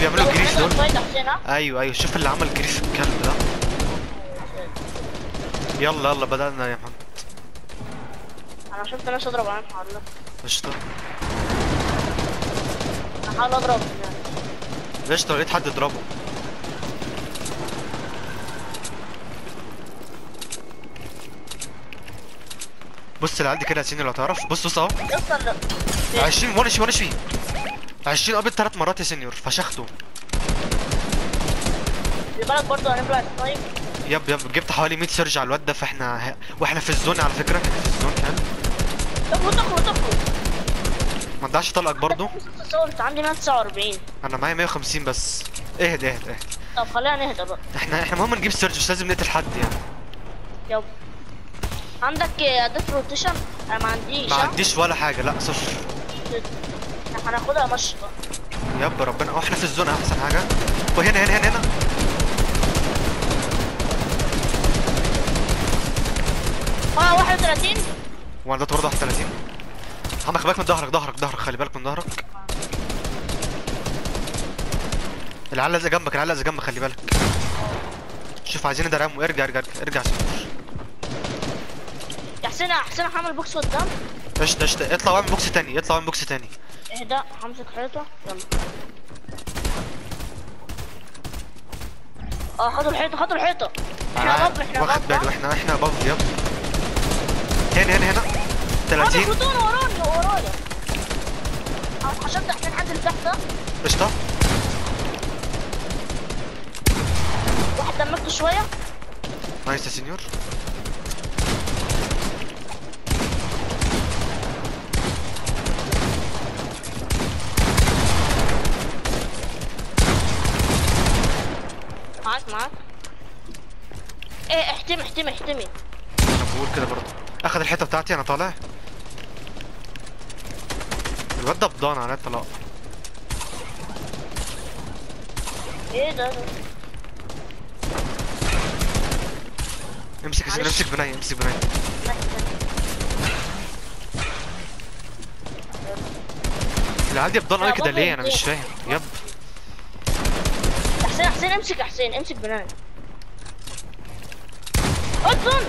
بيعملوا جريس دول فايت حسين ها ايوه ايوه شوف اللي عمل جريس الكلب ده يلا يلا بدأنا يا محمد انا شفت ناس اضرب عليهم حوالي قشطة انا حاول اضرب يعني قشطة لقيت حد يضربه بص العيال دي كده يا سيني لو تعرف بص بص اهو يوصل 20 وانا شي وانا شي 20 قبل ثلاث مرات يا سينيور فشخته في بالك برضه هنبلع سنايب يب يب جبت حوالي 100 سيرج على الواد ده فاحنا ه... واحنا في الزون على فكره احنا في الزون فاهم تخلو تخلو تخلو ما تضيعش طلقك برضو صورت عندي 149 انا معايا 150 بس اهدى اهدى اهدى طب خلينا نهدى بقى احنا احنا المهم نجيب سيرج مش لازم نقتل حد يعني يلا عندك اداه روتيشن انا ما عنديش ما ها؟ عنديش ولا حاجه لا صفر احنا هناخدها مشي بقى يب ربنا اه احنا في الزون احسن حاجه وهنا هنا هنا هنا اه 31 وانا ده برضه 31 محمد خلي بالك من ظهرك ظهرك ظهرك خلي بالك من ظهرك العيال لازقه جنبك العيال لازقه جنبك خلي بالك شوف عايزين ندرعم ارجع ارجع ارجع ارجع سيبور. يا حسين يا حسين هعمل بوكس قدام قشطة قشطة اطلع واعمل بوكس تاني اطلع واعمل بوكس تاني اهدى همسك حيطه يلا اه خدوا الحيطه خدوا الحيطه احنا باب احنا واخد باب بالي احنا احنا باف يب هنا هنا هنا 30 خدوا وراني ورايا اه، هشد حسين حد اللي تحت ده قشطة واحد دمجته شويه نايس يا سينيور معاك معاك ايه احتمي احتمي احتمي انا بقول كده برضه اخد الحتة بتاعتي انا طالع الواد ده بضان على الطلاق ايه ده ده امسك يا سينيور معلش. امسك بناية امسك بناية العيال دي بضان قوي لا، كده برضه ليه انا مش يديها. فاهم يب يا حسين يا حسين امسك يا حسين امسك بنان اطلع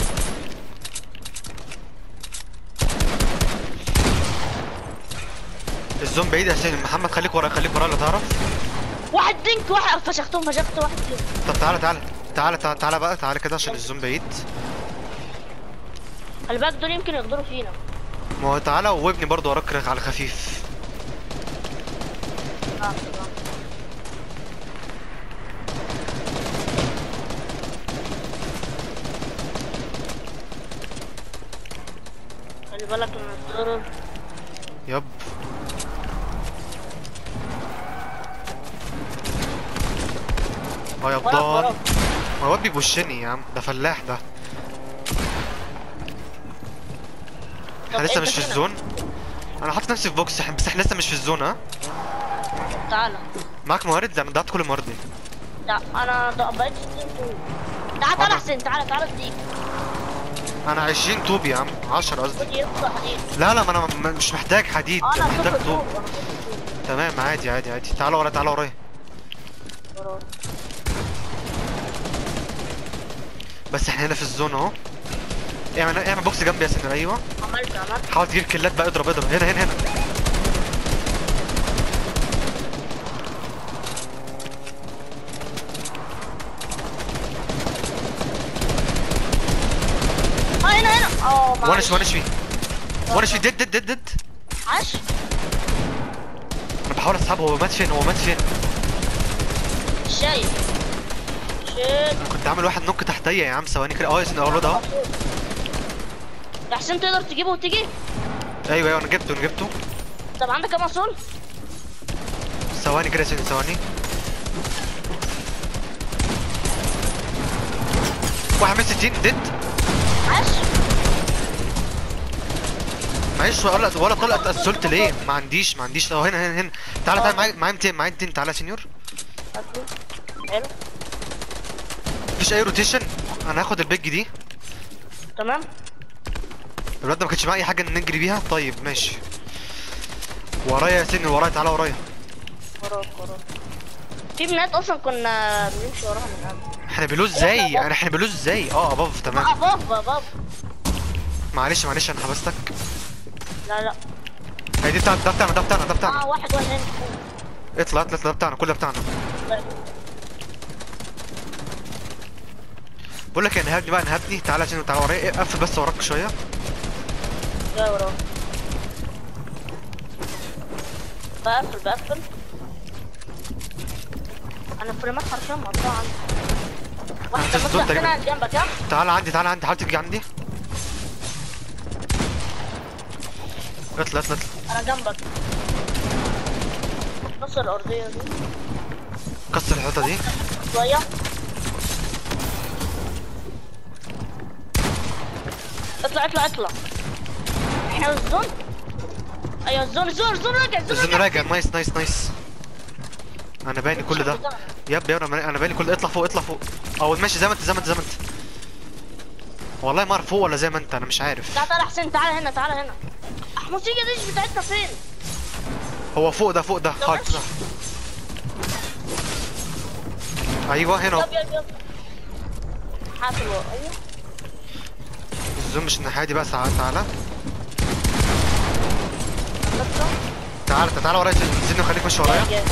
الزوم بعيد يا سينيور محمد خليك ورا خليك ورا لو تعرف واحد دينك واحد فشختهم فشخت واحد دينك طب تعالى تعالى تعالى تعالى, تعالى بقى تعالى كده عشان الزوم بعيد خلي بالك دول يمكن يقدروا فينا ما هو تعالى وابني برضه وراك على خفيف آه، آه. خلي بالك من الضرب يب اه يا وراك بضان وراك ما هو بيبوشني يا عم ده فلاح ده طب احنا لسه انت مش في فين؟ الزون انا حاطط نفسي في بوكس بس احنا لسه مش في الزون ها تعالى معاك موارد انا ضيعت كل مواردي تع- انا ض- بقيت ستين طول تعالى تعالى حسين تعالى تعالى اديك انا 20 طوب يا عم 10 قصدي خد يرفع حديد لا لا ما انا م- مش محتاج حديد انا محتاج صفر طوب طوب انا صفر طوب تمام عادي عادي عادي تعالى ورا تعالى ورايا وراك. بس احنا هنا في الزون اهو اعمل اعمل بوكس جنبي يا سنر ايوه عملت عملت حاول تجيب كلات بقى اضرب اضرب هنا هنا هنا اه هنا هنا اه وانا معلش. شي وانا شي وانا شي ديد ديد ديد ديد عاش انا بحاول اسحبه هو مات فين هو مات فين مش شايف شيت انا كنت عامل واحد نوك تحتيا يا عم ثواني كده اه يا سنر اهو الواد اهو يا حسين تقدر تجيبه وتيجي ايوه ايوه انا جبته انا جبته طب عندك كام اصول ثواني كده يا سنر ثواني واحد من 60 ديد عاش معلش ولا ولا طلقت اسولت ليه ما عنديش ما عنديش اهو هنا هنا هنا تعالى تعالى معايا معايا 200 معايا 200 تعالى يا سنيور هاتوا. حلو مفيش اي روتيشن انا هاخد البيج دي تمام الواد ده ما كانش معاه اي حاجه نجري بيها طيب ماشي ورايا يا سنيور ورايا تعالى ورايا وراك وراك في بنات اصلا كنا بنمشي وراها من قبل احنا بلوز ازاي يعني احنا بلوز ازاي اه اباف تمام اه بابا بابا معلش معلش انا حبستك لا لا هي دي بتاعنا ده بتاعنا ده بتاعنا ده اه بتاعنا واحد واحد هنا اطلع اطلع اطلع ده بتاعنا كل ده بتاعنا بقول لك انهبني بقى انهبني تعالى عشان تعالى ورايا قفل بس وراك شويه جاي وراه بقفل بقفل انا فريمات حرفيا مقطوعة عندي واحد أنت الزون مثلا تقريباً. هنا جنبك ها تعالى عندي تعالى عندي حاول تيجي عندي اطلع اطلع اطلع انا جنبك نص الارضية دي كسر الحيطه دي شوية اطلع اطلع اطلع احنا الزون ايوه الزون الزون الزون راجع الزون الزن راجع نايس نايس نايس انا بايني كل ده يب يب انا انا بايني كل ده اطلع فوق اطلع فوق او ماشي زي ما انت زي ما انت زي ما انت والله ما اعرف فوق ولا زي ما انت انا مش عارف تعال تعال حسين تعال هنا تعال هنا الموسيقى دي بتاعتنا فين؟ هو فوق ده فوق ده لو حاضر ماشي. ايوه هنا يب اهو يب يب حافل ايوه الزوم مش الناحيه دي بقى تعالى تعالى نطلع. تعالى تعالى ورايا زن وخليك ماشي ورايا جاي.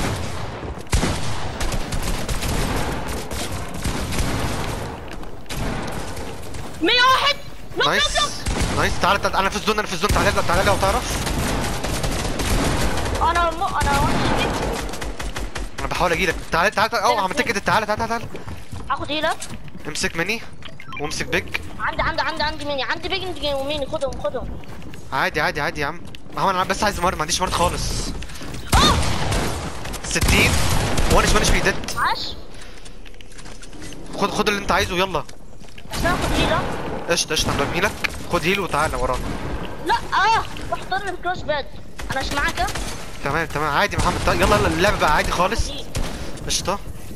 مية واحد نوك نايس نوك نوك نايس تعالى تعالى انا في الزون انا في الزون تعالى لي تعالى لي لو تعرف انا مو انا وحش انا بحاول اجيلك تعالى تعالى تعالى اه عملت كده تعالى تعالى تعالى هاخد هيلة امسك مني وامسك بيج عندي عندي عندي عندي ميني عندي بيجن وميني خدهم خدهم عادي عادي عادي يا عم ما هو انا بس عايز مرض ما عنديش مرض خالص اه 60 وانش وانش بيدد عاش خد خد اللي انت عايزه يلا بس انا اخد هيلة قشطه قشطه انا برميلك خد هيل وتعالى ورانا لا اه واحد ضرب بكروس باد انا مش معاك ها؟ تمام تمام عادي يا محمد طيب يلا يلا اللعبه بقى عادي خالص دي. قشطه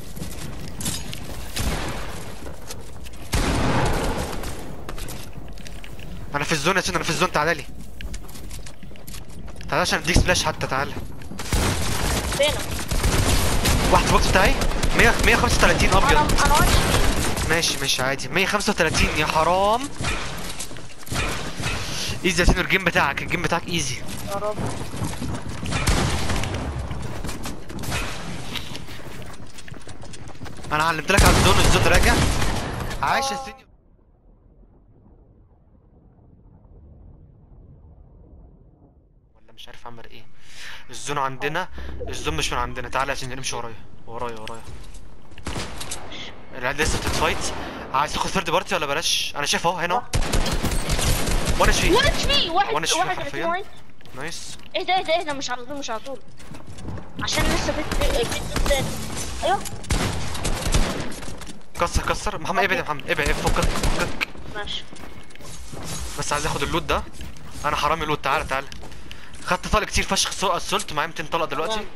انا في الزون يا سيدي انا في الزون تعالى لي تعالى عشان اديك سبلاش حتى تعالى فينك واحد بوكس بتاعي 100 135 انا ابيض انا وحش ماشي ماشي عادي 135 يا حرام ايزي يا سيدي الجيم بتاعك الجيم بتاعك ايزي يا رب انا علمت لك على الزون الزون راجع عايش السينيور ولا مش عارف اعمل ايه الزون عندنا الزون مش من عندنا تعالى عشان نمشي ورايا ورايا ورايا العيال لسه بتتفايت عايز تاخد ثيرد بارتي ولا بلاش انا شايف اهو هنا اهو وانا شايف واحد في واحد وانا شايف واحد حرفياً. في واحد. نايس اهدى اهدى اهدى مش على طول مش على طول عشان لسه في في في تاني ايوه كسر كسر محمد ابعد يا محمد ابعد فكك فكك ماشي بس عايز اخد اللوت ده انا حرامي لوت تعالى تعالى خدت طلق كتير فشخ سوق السولت معايا 200 طلق دلوقتي تمام.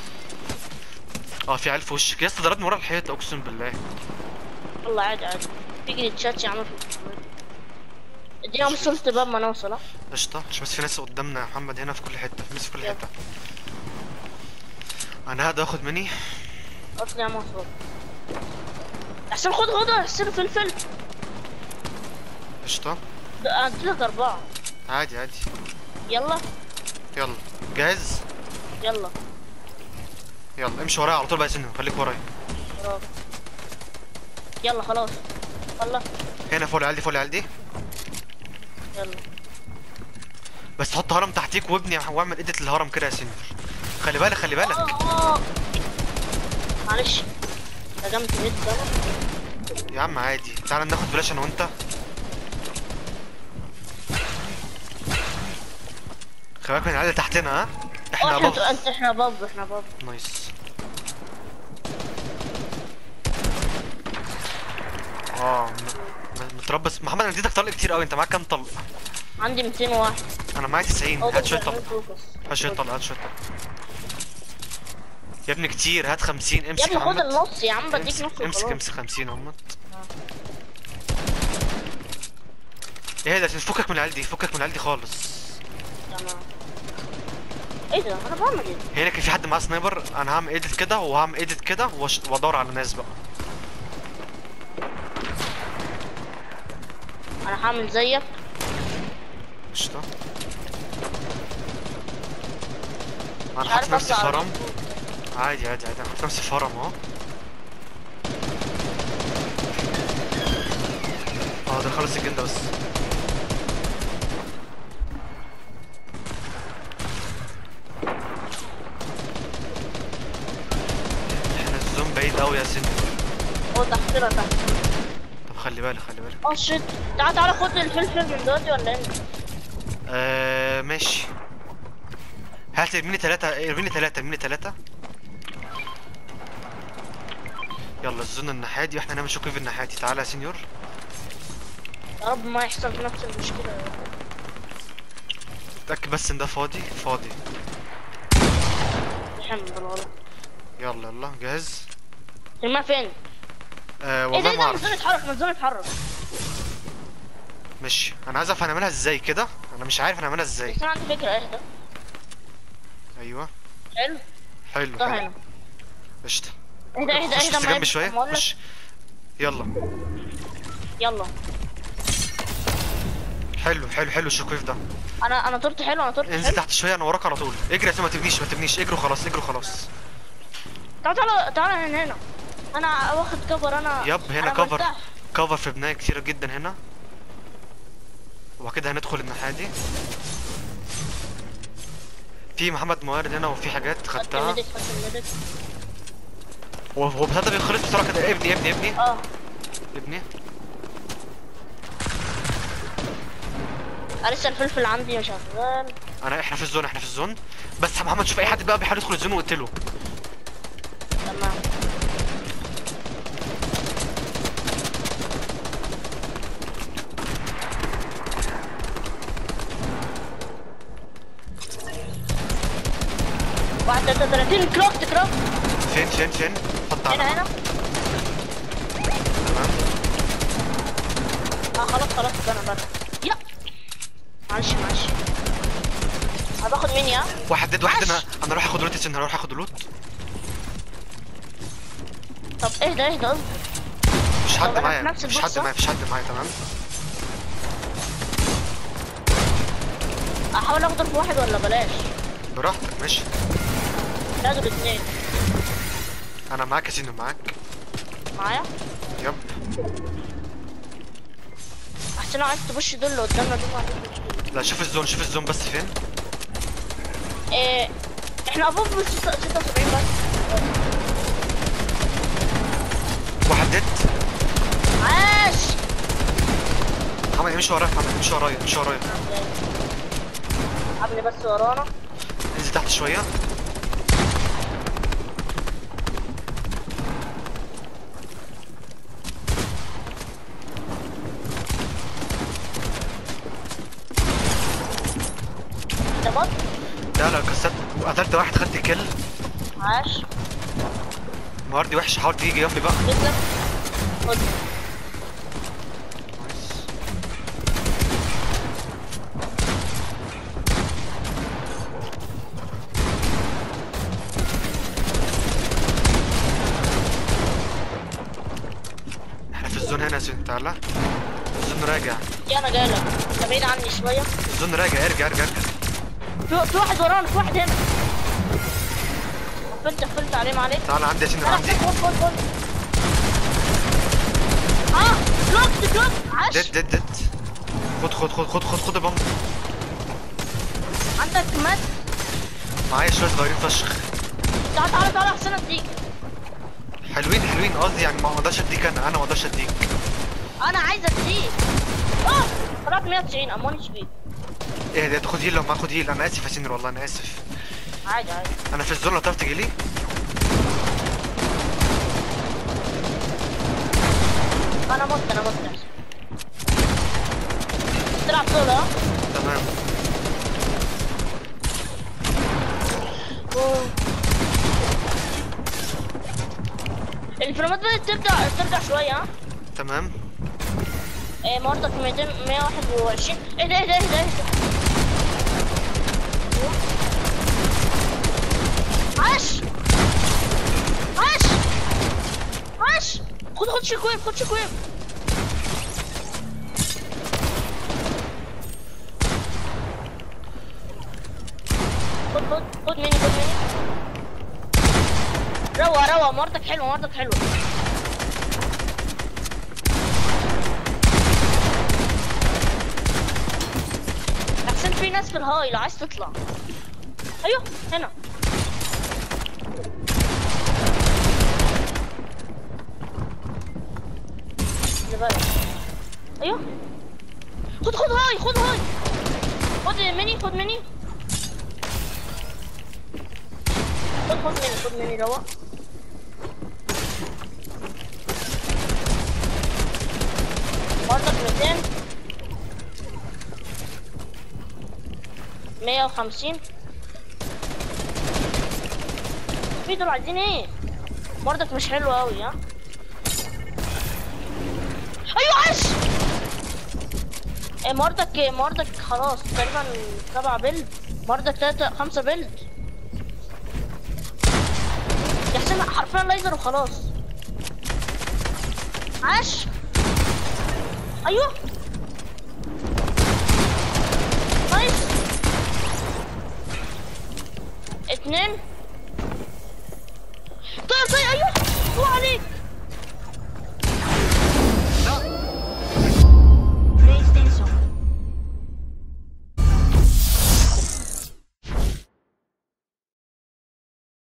اه في عيال في وشك يا اسطى ضربني ورا الحيط اقسم بالله والله عادي عادي تيجي تشات يا عم ادينا وصلت باب ما نوصل ها قشطه مش بس في ناس قدامنا يا محمد هنا في كل حته في ناس في كل يلا. حته انا هقعد اخد مني اصل يا عم وصل حسين خد خد حسين فلفل قشطه ده اديلك اربعة عادي عادي يلا يلا جاهز يلا يلا امشي ورايا على طول بقى يا سنو خليك ورايا برافو يلا خلاص يلا هنا فوق العيال دي فوق العيال دي يلا بس حط هرم تحتيك وابني واعمل ايديت للهرم كده يا سنو خلي بالك خلي بالك اه اه معلش هجمت ميد ده يا عم عادي تعالى ناخد فلاش انا وانت خلي بالك من العيال اللي تحتنا ها احنا احنا بف انت احنا باب احنا باب نايس اه م- م- متربص محمد انا اديتك طلق كتير قوي انت معاك كام طلق عندي 201 انا معايا 90 أو هات شويه ده طلق فوكس. هات شويه طلق هات شويه طلق يا ابني كتير هات 50 يا امسك ابني خد محمد. النص يا عم بديك امسك نص امسك وخلاص. امسك 50 اهمت ايه ده فكك من العيال دي فكك من العيال دي خالص تمام ايه ده انا بعمل ايه هنا كان في حد معاه سنايبر انا هعمل ايديت كده وهعمل ايديت كده وأش- وادور على ناس بقى انا هعمل زيك قشطة انا مش حاطط عارف نفسي اطلع في على هرم عادي عادي عادي انا حاطط نفسي في هرم اهو اه ده خلص الجن ده بس احنا الزوم بعيد قوي يا سيدي هو تحتنا تحت طب خلي بالك خلي بالك اه شيت تعال تعال خد الفلفل من دلوقتي ولا انت آه ماشي هات ارميني تلاتة ارميني تلاتة ارميني تلاتة يلا الزون الناحية دي واحنا نعمل شوك في الناحية دي تعالى يا سينيور يا رب ما يحصل نفس المشكلة اتأكد بس ان ده فاضي فاضي الحمد بالغلط يلا يلا جاهز ترميها فين؟ آه ايه والله ده ما ده اعرف منزل يتحرك منزل يتحرك ماشي انا عايز اعرف هنعملها ازاي كده انا مش عارف هنعملها ازاي بس انا عندي فكرة ايه ده؟ ايوه حلو حلو ده حلو هنا قشطة ايه ده ايه ده خش ايه ده بس ما جنبي يبقى- شوية ما أقول لك. خش يلا يلا حلو حلو حلو الشوكويف ده انا انا طرت حلو انا طرت انزل حلو تحت شوية انا وراك على طول اجري يا سيدي، ما تبنيش ما تبنيش اجروا خلاص اجروا خلاص تعال تعال تعال هنا هنا انا واخد كفر انا يب هنا أنا كفر مرتاح. كفر في بناية كتيرة جدا هنا وبعد كده هندخل الناحية دي في محمد موارد هنا وفي حاجات خدت خدتها الميديك خدت الميديك هو هو بس ده بيخلص بسرعة كده ابني ابني ابني اه ابني أنا لسه الفلفل عندي شغال انا احنا في الزون احنا في الزون بس يا محمد شوف اي حد بقى بيحاول يدخل الزون واقتله تمام واحد تلاتة تلاتين كرافت كرافت فين فين فين حط على هنا هنا تمام اه خلاص خلاص انا بره يا معلش معلش هتاخد مني ها واحد ديد واحد انا عاش. انا اروح اخد لوت انا اروح اخد لوت طب اهدى اهدى اصبر مش طب حد أنا في معايا نفس مش البوكس حد صح؟ معايا مش حد معايا تمام احاول اخضر في واحد ولا بلاش براحتك ماشي لا دول اتنين انا معاك يا سينو معاك معايا يب احسن لو عايز تبش دول اللي قدامنا دول ما عنديش مشكلة. لا شوف الزون شوف الزون بس فين إيه احنا ابوف بس 76 بس واحد ديد عاش محمد امشي ورايا محمد امشي ورايا امشي ورايا عامل بس ورانا انزل تحت شويه ده بط لا لا كسرت قتلت واحد خدت كل عاش مواردي وحش حاول تيجي جنبي بقى تسلم خد نايس. احنا في الزون هنا يا سيدي تعالى الزون راجع يا انا جايلك انت بعيد عني شويه الزون راجع ارجع ارجع ارجع في, في واحد ورانا في واحد هنا قفلت قفلت عليه ما عليك تعالى عندي يا سيدي انا عندي خد خد خد اه بلوك بلوك عاش ديد ديد ديد خد خد خد خد خد خد البامب عندك مات معايا شويه صغيرين فشخ تعال تعال تعال احسن اديك حلوين حلوين قصدي يعني ما اقدرش اديك انا انا ما اقدرش اديك انا عايز اديك اه طلعت 190 امون اتش بي ايه ده تاخد هيل لو ما اخد هيل انا اسف يا سينر والله انا اسف عادي عادي انا في الزون لو تعرف تجي لي انا مت انا مت نفسي تلعب سولو ها تمام أوه. الفريمات بدأت ترجع ترجع شوية ها تمام ايه مرتك 200 121 ايه ده ايه ده ايه ده ايه ده خد شيك ويف خد شيك ويف خد خد خد مني خد مني روق روق مرتك حلوه مرتك حلوه احسن في ناس في الهاي لو عايز تطلع ايوه هنا اللي بالك. ايوه خد خد هاي خد هاي خد مني خد مني خد خد مني خد مني روق برضك 200 150 في دول عايزين ايه برضك مش حلو قوي ها ايوه عاش إيه مرضك إيه مرضك خلاص تقريبا سبعة بيلد مرضك تلاتة خمسة بيلد يا حسين حرفيا ليزر وخلاص عاش ايوه نايس اتنين طيب طيب ايوه